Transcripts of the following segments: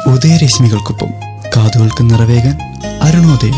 ഉദയരശ്മികൾക്കൊപ്പം കാതുകൾക്ക് നിറവേകാൻ അരുണോദയം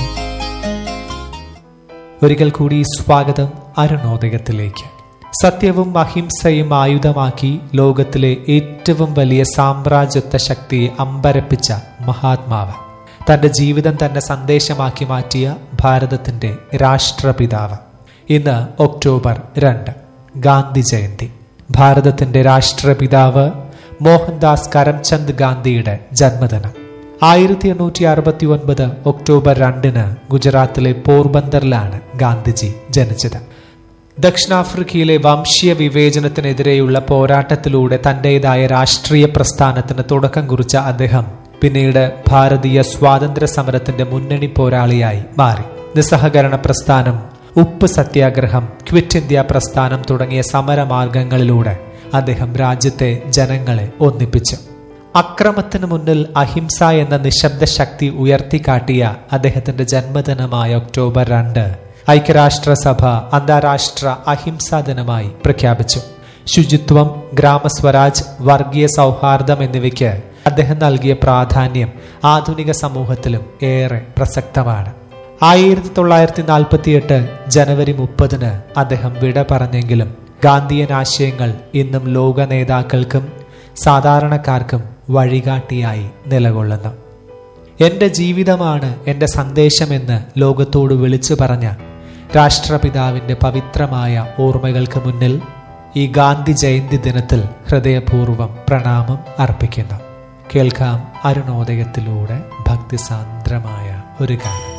ഒരിക്കൽ കൂടി സ്വാഗതം അരുണോദയത്തിലേക്ക് സത്യവും അഹിംസയും ആയുധമാക്കി ലോകത്തിലെ ഏറ്റവും വലിയ സാമ്രാജ്യത്വ ശക്തിയെ അമ്പരപ്പിച്ച മഹാത്മാവ് തന്റെ ജീവിതം തന്നെ സന്ദേശമാക്കി മാറ്റിയ ഭാരതത്തിന്റെ രാഷ്ട്രപിതാവ് ഇന്ന് ഒക്ടോബർ രണ്ട് ഗാന്ധി ജയന്തി ഭാരതത്തിന്റെ രാഷ്ട്രപിതാവ് മോഹൻദാസ് കരംചന്ദ് ഗാന്ധിയുടെ ജന്മദിനം ആയിരത്തി എണ്ണൂറ്റി അറുപത്തി ഒൻപത് ഒക്ടോബർ രണ്ടിന് ഗുജറാത്തിലെ പോർബന്ദറിലാണ് ഗാന്ധിജി ജനിച്ചത് ദക്ഷിണാഫ്രിക്കയിലെ വംശീയ വിവേചനത്തിനെതിരെയുള്ള പോരാട്ടത്തിലൂടെ തന്റേതായ രാഷ്ട്രീയ പ്രസ്ഥാനത്തിന് തുടക്കം കുറിച്ച അദ്ദേഹം പിന്നീട് ഭാരതീയ സ്വാതന്ത്ര്യ സമരത്തിന്റെ മുന്നണി പോരാളിയായി മാറി നിസ്സഹകരണ പ്രസ്ഥാനം ഉപ്പ് സത്യാഗ്രഹം ക്വിറ്റ് ഇന്ത്യ പ്രസ്ഥാനം തുടങ്ങിയ സമരമാർഗങ്ങളിലൂടെ അദ്ദേഹം രാജ്യത്തെ ജനങ്ങളെ ഒന്നിപ്പിച്ചു അക്രമത്തിന് മുന്നിൽ അഹിംസ എന്ന നിശബ്ദ ശക്തി ഉയർത്തിക്കാട്ടിയ അദ്ദേഹത്തിന്റെ ജന്മദിനമായ ഒക്ടോബർ രണ്ട് ഐക്യരാഷ്ട്രസഭ അന്താരാഷ്ട്ര അഹിംസാ ദിനമായി പ്രഖ്യാപിച്ചു ശുചിത്വം ഗ്രാമസ്വരാജ് വർഗീയ സൗഹാർദ്ദം എന്നിവയ്ക്ക് അദ്ദേഹം നൽകിയ പ്രാധാന്യം ആധുനിക സമൂഹത്തിലും ഏറെ പ്രസക്തമാണ് ആയിരത്തി തൊള്ളായിരത്തി നാൽപ്പത്തിയെട്ട് ജനുവരി മുപ്പതിന് അദ്ദേഹം വിട പറഞ്ഞെങ്കിലും ഗാന്ധിയൻ ആശയങ്ങൾ ഇന്നും ലോക നേതാക്കൾക്കും സാധാരണക്കാർക്കും വഴികാട്ടിയായി നിലകൊള്ളുന്നു എന്റെ ജീവിതമാണ് എന്റെ സന്ദേശമെന്ന് ലോകത്തോട് വിളിച്ചു പറഞ്ഞ രാഷ്ട്രപിതാവിന്റെ പവിത്രമായ ഓർമ്മകൾക്ക് മുന്നിൽ ഈ ഗാന്ധി ജയന്തി ദിനത്തിൽ ഹൃദയപൂർവ്വം പ്രണാമം അർപ്പിക്കുന്നു കേൾക്കാം അരുണോദയത്തിലൂടെ ഭക്തിസാന്ദ്രമായ ഒരു ഗാനം